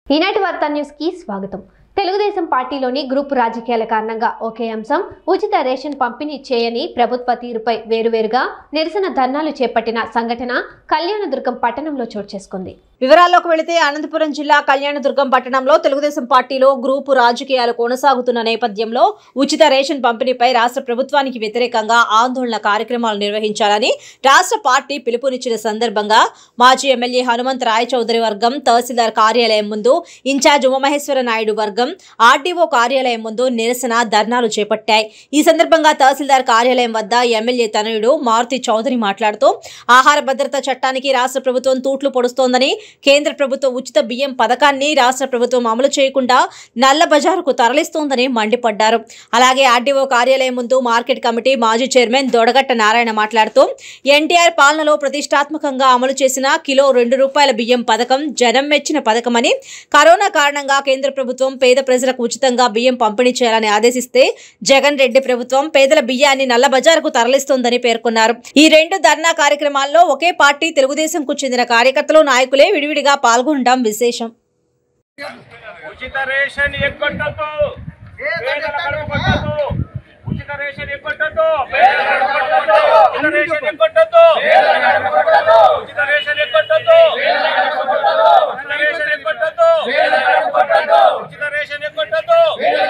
ఈనాటి వార్తా న్యూస్ కి స్వాగతం తెలుగుదేశం పార్టీలోని గ్రూప్ రాజకీయాల కారణంగా ఒకే అంశం ఉచిత రేషన్ పంపిణీ చేయని ప్రభుత్వ తీరుపై వేరువేరుగా నిరసన ధర్నాలు చేపట్టిన సంఘటన కళ్యాణదుర్గం పట్టణంలో చోటు చేసుకుంది వివరాల్లోకి వెళితే అనంతపురం జిల్లా కళ్యాణదుర్గం పట్టణంలో తెలుగుదేశం పార్టీలో గ్రూపు రాజకీయాలు కొనసాగుతున్న నేపథ్యంలో ఉచిత రేషన్ పంపిణీపై రాష్ట్ర ప్రభుత్వానికి వ్యతిరేకంగా ఆందోళన కార్యక్రమాలు నిర్వహించాలని రాష్ట్ర పార్టీ పిలుపునిచ్చిన సందర్భంగా మాజీ ఎమ్మెల్యే హనుమంత్ రాయ్ చౌదరి వర్గం తహసీల్దార్ కార్యాలయం ముందు ఇన్ఛార్జ్ ఉమామహేశ్వర నాయుడు వర్గం ఆర్డీఓ కార్యాలయం ముందు నిరసన ధర్నాలు చేపట్టాయి ఈ సందర్భంగా తహసీల్దార్ కార్యాలయం వద్ద ఎమ్మెల్యే తనయుడు మారుతి చౌదరి మాట్లాడుతూ ఆహార భద్రత చట్టానికి రాష్ట్ర ప్రభుత్వం తూట్లు పొడుస్తోందని కేంద్ర ప్రభుత్వం ఉచిత బియ్యం పథకాన్ని రాష్ట్ర ప్రభుత్వం అమలు చేయకుండా నల్ల బజారుకు తరలిస్తోందని మండిపడ్డారు అలాగే ఆర్డీఓ కార్యాలయం ముందు మార్కెట్ కమిటీ మాజీ చైర్మన్ దొడగట్ట నారాయణ మాట్లాడుతూ ఎన్టీఆర్ పాలనలో ప్రతిష్టాత్మకంగా అమలు చేసిన కిలో రెండు రూపాయల బియ్యం పథకం జనం మెచ్చిన పథకమని కరోనా కారణంగా కేంద్ర ప్రభుత్వం పేద ప్రజలకు ఉచితంగా బియ్యం పంపిణీ చేయాలని ఆదేశిస్తే జగన్ రెడ్డి ప్రభుత్వం పేదల బియ్యాన్ని నల్ల బజారుకు తరలిస్తోందని పేర్కొన్నారు ఈ రెండు ధర్నా కార్యక్రమాల్లో ఒకే పార్టీ తెలుగుదేశంకు చెందిన కార్యకర్తలు నాయకులే విడివిడిగా పాల్గొనడం విశేషం ఉచిత రేషన్ ఎక్కొట్టద్దు పేదల కడుపు కొట్టద్దు ఉచిత రేషన్ ఎక్కొట్టద్దు పేదల కడుపు కొట్టద్దు ఉచిత రేషన్ ఎక్కొట్టద్దు ఉచిత రేషన్ ఎక్కొట్టద్దు ఉచిత రేషన్ ఎక్కొట్టద్దు ఉచిత రేషన్ ఎక్కొట్టద్దు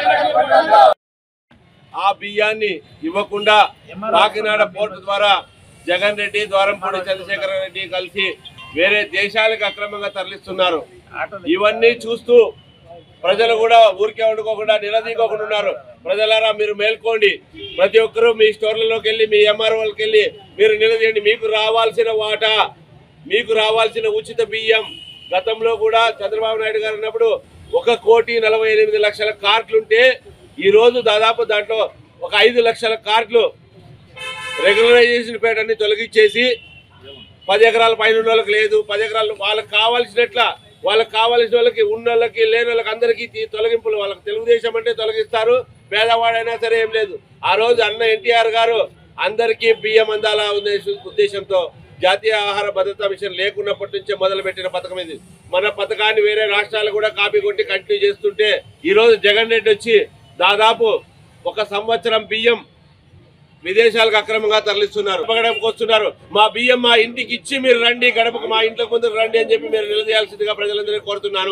ఆ బియ్యాన్ని ఇవ్వకుండా కాకినాడ పోర్టు ద్వారా జగన్ రెడ్డి ద్వారంపూడి చంద్రశేఖర రెడ్డి కలిసి వేరే దేశాలకు అక్రమంగా తరలిస్తున్నారు ఇవన్నీ చూస్తూ ప్రజలు కూడా ఊరికే వండుకోకుండా నిలదీకోకుండా ఉన్నారు ప్రజలారా మీరు మేల్కోండి ప్రతి ఒక్కరూ మీ స్టోర్లలోకి వెళ్ళి మీ ఎంఆర్ఓలకి వెళ్ళి మీరు నిలదీయండి మీకు రావాల్సిన వాటా మీకు రావాల్సిన ఉచిత బియ్యం గతంలో కూడా చంద్రబాబు నాయుడు గారు ఉన్నప్పుడు ఒక కోటి నలభై ఎనిమిది లక్షల కార్డులుంటే ఈ రోజు దాదాపు దాంట్లో ఒక ఐదు లక్షల కార్డులు రెగ్యులరైజేషన్ పేటని తొలగించేసి పది ఎకరాల పైన ఉన్న వాళ్ళకి లేదు పది ఎకరాలు వాళ్ళకి కావాల్సినట్ల వాళ్ళకి కావాల్సిన వాళ్ళకి ఉన్న వాళ్ళకి లేని వాళ్ళకి అందరికీ తీ- తొలగింపులు వాళ్ళకి తెలుగుదేశం అంటే తొలగిస్తారు పేదవాడైనా సరే ఏం లేదు ఆ రోజు అన్న ఎన్టీఆర్ గారు అందరికీ బియ్యం అందాల ఉద్దేశ- ఉద్దేశంతో జాతీయ ఆహార భద్రతా మిషన్ లేకున్నప్పటి నుంచే మొదలుపెట్టిన పథకం ఇది మన పథకాన్ని వేరే రాష్ట్రాలు కూడా కాపీ కొట్టి కంటిన్యూ చేస్తుంటే ఈ రోజు జగన్ రెడ్డి వచ్చి దాదాపు ఒక సంవత్సరం బియ్యం విదేశాలకు అక్రమంగా తరలిస్తున్నారు గడపకు వస్తున్నారు మా బియ్యం మా ఇంటికి ఇచ్చి మీరు రండి గడపకు మా ఇంట్లో ముందు రండి అని చెప్పి మీరు నిలదీయాల్సిందిగా ప్రజలందరినీ కోరుతున్నాను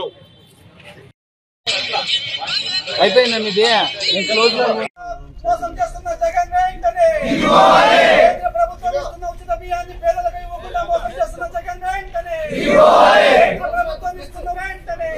అయిపోయిందా మీది నేను క్లోజ్ లో మోసం చేస్తున్న జగన్ వెంటనే కేంద్ర ప్రభుత్వం ఇస్తున్న ఉచిత బియ్యాన్ని పేదలకు ఇవ్వకుండా మోసం చేస్తున్న జగన్ వెంటనే కేంద్ర ప్రభుత్వం ఇస్తున్న వెంటనే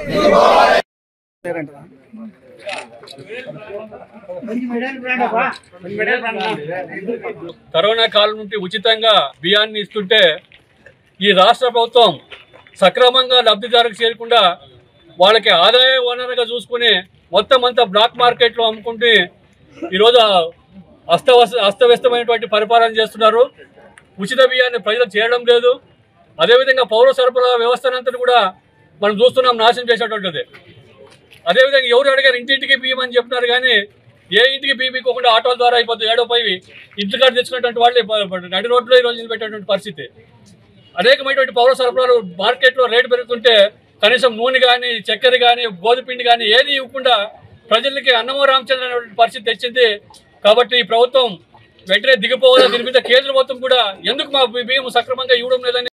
కరోనా కాలం నుండి ఉచితంగా బియ్యాన్ని ఇస్తుంటే ఈ రాష్ట్ర ప్రభుత్వం సక్రమంగా లబ్ధిదారులకు చేరకుండా వాళ్ళకి ఆదాయ వనరుగా చూసుకుని మొత్తం అంతా బ్లాక్ మార్కెట్లో అమ్ముకుంటూ ఈరోజు అస్తవస్త అస్తవ్యస్తమైనటువంటి పరిపాలన చేస్తున్నారు ఉచిత బియ్యాన్ని ప్రజలకు చేరడం లేదు అదేవిధంగా పౌర సరఫరా వ్యవస్థనంతా కూడా మనం చూస్తున్నాం నాశనం చేసేటువంటిది అదేవిధంగా ఎవరు అడిగారు ఇంటింటికి బియ్యం అని చెప్తున్నారు కానీ ఏ ఇంటికి బియ్యం ఇవ్వకుండా ఆటోల ద్వారా అయిపోతుంది ఏడో పోయి ఇంటికాడ తెచ్చుకున్నటువంటి వాళ్ళే ప- ప- నడి రోడ్లో ఈ రోజు నిలబెట్టేటువంటి పరిస్థితి అనేకమైనటువంటి పౌర సరఫరాలు మార్కెట్లో రేటు పెరుగుతుంటే కనీసం నూనె కానీ చక్కెర కానీ గోధుమ పిండి కానీ ఏది ఇవ్వకుండా ప్రజలకి అన్నమో రామచంద్ర అనేటువంటి పరిస్థితి తెచ్చింది కాబట్టి ఈ ప్రభుత్వం వెంటనే దిగిపోవాలి దీని మీద కేంద్ర ప్రభుత్వం కూడా ఎందుకు మా బియ్యం సక్రమంగా ఇవ్వడం లేదని